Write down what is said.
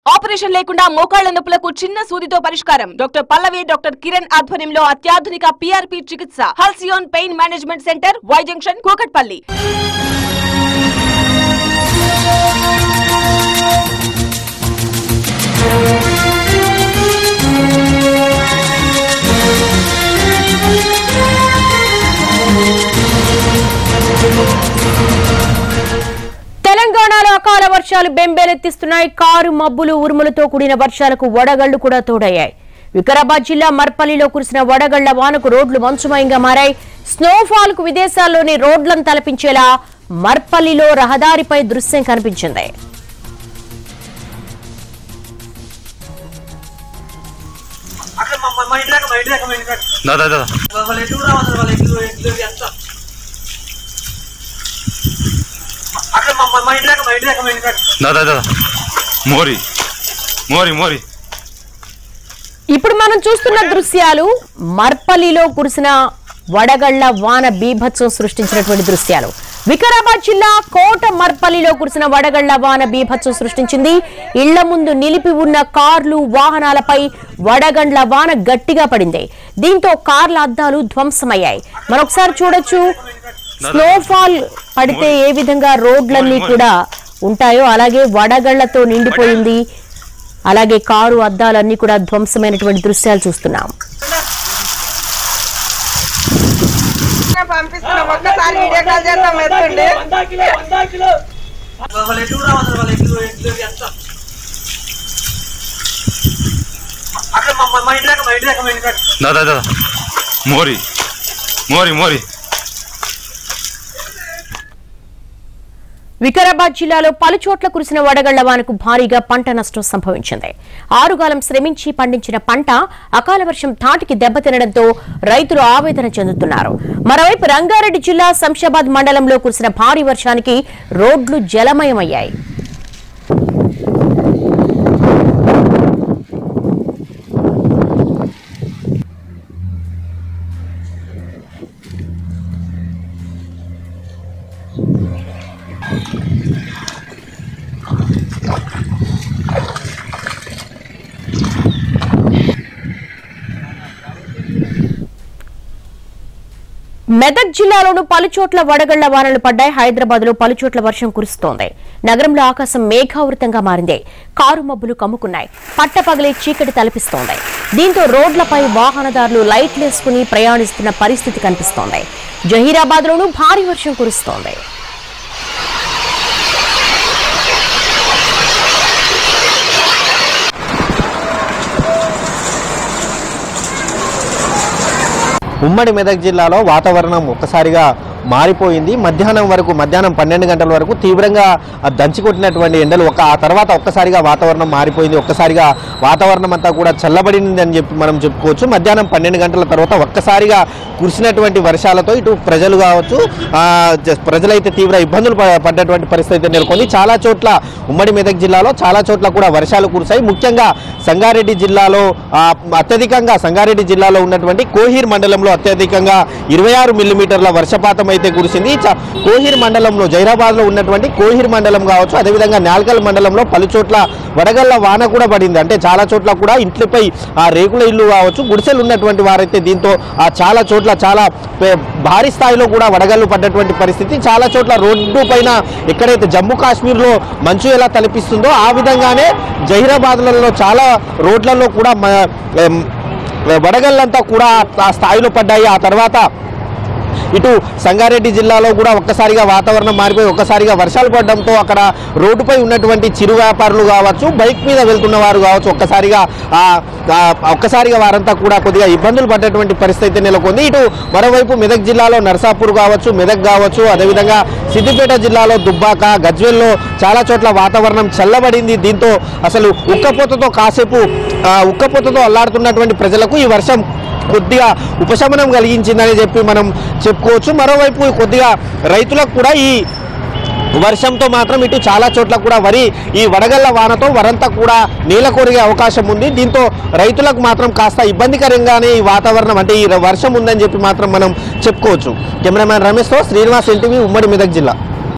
operation లేకుండా మోకాళ్ల నొప్పులకు చిన్న సూదితో పరిష్కారం డాక్టర్ పల్లవి డాక్టర్ కిరణ్ ఆధ్వర్యంలో అత్యాధునిక పిఆర్పి చికిత్స Halcyon pain management centre Y junction Kukatpally తెలంగాణలో అకాల వర్షాలు బెంబేలెత్తిస్తున్నాయి కారు మబ్బులు ఉరుములతో కూడిన వర్షాలకు వడగళ్లు కూడా తోడయ్యాయి వికారాబాద్ జిల్లా మర్పల్లిలో కురిసిన వడగళ్ల వానకు రోడ్లు మంచుమయంగా మారాయి స్నోఫాల్ కు విదేశాల్లోని రోడ్లను తలపించేలా మర్పల్లిలో రహదారిపై దృశ్యం కనిపించింది అక్కడ మా మా- మా ఇంటి దాకా మా ఇంటి దాకా మా ఇంటి దాకా దా దా దా వాళ్ళ- వాళ్ళ ఎటు రావాలి వాళ్ళ ఎటు ఎటు ఎంత అక్కడ మా మా- మా ఇంటి దాకా మా ఇంటి దాకా మా ఇంటి దాకా దా దా దా మోరి మోరి మోరి ఇప్పుడు మనం చూస్తున్న దృశ్యాలు మర్పల్లిలో కురిసిన వడగళ్ల వాన బీభత్సం సృష్టించినటువంటి దృశ్యాలు వికారాబాద్ జిల్లా కోట మర్పల్లిలో కురిసిన వడగళ్ల వాన బీభత్సం సృష్టించింది ఇళ్ల ముందు నిలిపి ఉన్న కార్లు వాహనాలపై వడగండ్ల వాన గట్టిగా పడింది దీంతో కార్ల అద్దాలు ధ్వంసమయ్యాయి మరొకసారి చూడొచ్చు స్నోఫాల్ పడితే ఏ విధంగా రోడ్లన్నీ కూడా ఉంటాయో అలాగే వడగళ్లతో నిండిపోయింది అలాగే కారు అద్దాలన్నీ కూడా ధ్వంసమైనటువంటి దృశ్యాలు చూస్తున్నాం పంపిస్తున్నాం ఒక్కసారి వీడియో కాల్ చేద్దాం ఎత్తుండి వాళ్ళ- వాళ్ళ ఎటు రావాలి వాళ్ళ ఎటు ఎటు ఎంత అక్కడ మా మా- మా ఇంటి దాకా మా ఇంటి దాకా మా ఇంటి దాకా దా దా దా మోరి మోరి మోరి వికారాబాద్ జిల్లాలో పలు చోట్ల కురిసిన వడగళ్ల వానకు భారీగా పంట నష్టం సంభవించింది ఆరుగాలం శ్రమించి పండించిన పంట అకాల వర్షం ధాటికి దెబ్బతినడంతో రైతులు ఆవేదన చెందుతున్నారు మరోవైపు రంగారెడ్డి జిల్లా శంషాబాద్ మండలంలో కురిసిన భారీ వర్షానికి రోడ్లు జలమయమయ్యాయి మెదక్ జిల్లాలోనూ పలుచోట్ల వడగళ్ల వానలు పడ్డాయి హైదరాబాద్ లో పలుచోట్ల వర్షం కురుస్తోంది నగరంలో ఆకాశం మేఘావృతంగా మారింది కారు మబ్బులు కమ్ముకున్నాయి పట్టపగలే చీకటి తలపిస్తోంది దీంతో రోడ్లపై వాహనదారులు లైట్లు వేసుకుని ప్రయాణిస్తున్న పరిస్థితి కనిపిస్తోంది జహీరాబాద్ లోనూ భారీ వర్షం కురుస్తోంది ఉమ్మడి మెదక్ జిల్లాలో వాతావరణం ఒక్కసారిగా మారిపోయింది మధ్యాహ్నం వరకు మధ్యాహ్నం పన్నెండు గంటల వరకు తీవ్రంగా ఆ దంచి కొట్టినటువంటి ఎండలు ఒక ఆ తర్వాత ఒక్కసారిగా వాతావరణం మారిపోయింది ఒక్కసారిగా వాతావరణం అంతా కూడా చల్లబడింది అని చెప్పి మనం చెప్పుకోవచ్చు మధ్యాహ్నం పన్నెండు గంటల తర్వాత ఒక్కసారిగా కురిసినటువంటి వర్షాలతో ఇటు ప్రజలు కావచ్చు ఆ, జ- ప్రజలైతే తీవ్ర ఇబ్బందులు ప- పడ్డటువంటి పరిస్థితి అయితే నెలకొంది చాలా చోట్ల ఉమ్మడి మెదక్ జిల్లాలో చాలా చోట్ల కూడా వర్షాలు కురిశాయి ముఖ్యంగా సంగారెడ్డి జిల్లాలో ఆ, అత్యధికంగా సంగారెడ్డి జిల్లాలో ఉన్నటువంటి కోహీర్ మండలంలో అత్యధికంగా ఇరవై ఆరు మిల్లీమీటర్ల వర్షపాతం అయితే కురిసింది చ- కోహీర్ మండలంలో జైరాబాద్లో ఉన్నటువంటి కోహీర్ మండలం కావచ్చు అదేవిధంగా నాల్కల్ మండలంలో పలు చోట్ల వడగళ్ల వాన కూడా పడింది అంటే చాలా చోట్ల కూడా ఇంట్లపై ఆ రేకుల ఇల్లు కావచ్చు గుడిసెలు ఉన్నటువంటి వారైతే దీంతో ఆ చాలా చోట్ల చాలా పే- భారీ స్థాయిలో కూడా వడగళ్ళు పడ్డటువంటి పరిస్థితి చాలా చోట్ల రోడ్డు పైన ఎక్కడైతే జమ్మూ కాశ్మీర్లో మంచు ఎలా తలపిస్తుందో ఆ విధంగానే జహీరాబాద్లలో చాలా రోడ్లలో కూడా మ- ఎం, వడగళ్ళంతా కూడా ఆ స్థాయిలో పడ్డాయి ఆ తర్వాత ఇటు సంగారెడ్డి జిల్లాలో కూడా ఒక్కసారిగా వాతావరణం మారిపోయి ఒక్కసారిగా వర్షాలు పడడంతో అక్కడ రోడ్డుపై ఉన్నటువంటి చిరు వ్యాపారులు కావచ్చు బైక్ మీద వెళ్తున్న వారు కావచ్చు ఒక్కసారిగా ఆ, ఆ, ఒక్కసారిగా వారంతా కూడా కొద్దిగా ఇబ్బందులు పడ్డటువంటి పరిస్థితి అయితే నెలకొంది ఇటు మరోవైపు మెదక్ జిల్లాలో నర్సాపూర్ కావచ్చు మెదక్ కావచ్చు అదేవిధంగా సిద్దిపేట జిల్లాలో దుబ్బాక గజ్వెల్లో చాలా చోట్ల వాతావరణం చల్లబడింది దీంతో అసలు ఉక్కపోతతో కాసేపు ఆ, ఉక్కపోతతో అల్లాడుతున్నటువంటి ప్రజలకు ఈ వర్షం కొద్దిగా ఉపశమనం కలిగించిందని చెప్పి మనం చెప్పుకోవచ్చు మరోవైపు కొద్దిగా రైతులకు కూడా ఈ వర్షంతో మాత్రం ఇటు చాలా చోట్ల కూడా వరి ఈ వడగళ్ల వానతో వరంతా కూడా నీల కొరిగే అవకాశం ఉంది దీంతో రైతులకు మాత్రం కాస్త ఇబ్బందికరంగానే ఈ వాతావరణం అంటే ఈ వర్షం ఉందని చెప్పి మాత్రం మనం చెప్పుకోవచ్చు కెమెరామ్యాన్ రమేష్తో శ్రీనివాస్ ఎన్టీవీ ఉమ్మడి మెదక్ జిల్లా